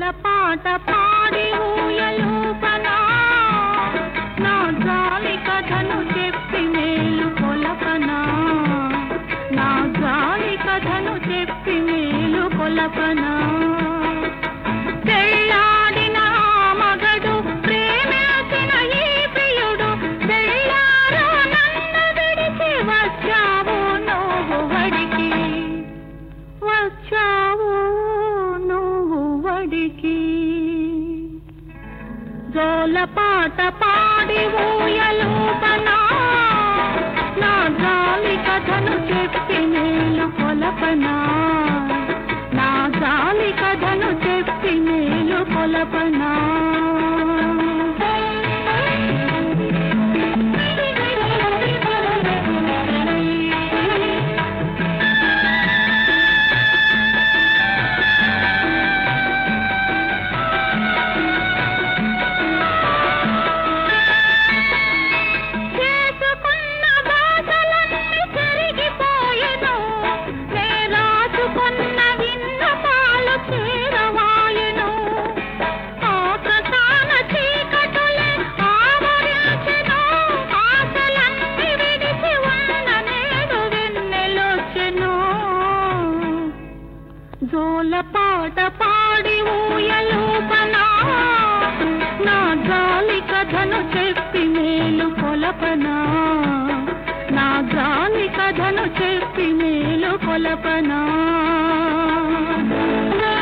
జోల పాట పాడి ఊయలూపనా నా జాలి కథను చెప్పి మేలు కొలపనా నా జాలి కథను చెప్పి మేలు కొలపనా పెళ్ళాడిన ఆ మగడు ప్రేమించిన ఈ ప్రియుడు పెళ్ళారో నన్ను విడిచి వచ్చావు నువ్వు వడికి వచ్చావు నువ్వు వడికి జోల పాట పాడి ఊయలూపనా నా జాలి కథను చెప్పి నేను కొలపనా నా జాలి కథను చెప్పి నేను కొలపనా చేసుకున్న బాధలన్నీ చెరిగిపోయెను నే రాసుకున్న విన్నపాలు చేరవాయెను ఆకాశాన చీకటులే ఆవరించెను ఆశలన్నీ విడిచి ఉన్న నేడు వెన్నెలొచ్చెను జోల పాట పాడి ఊయలూపనా నా జాలి కథను చెప్పి మేలు కొలపనా నా జాలి కథను చెప్పి మేలు కొలపనా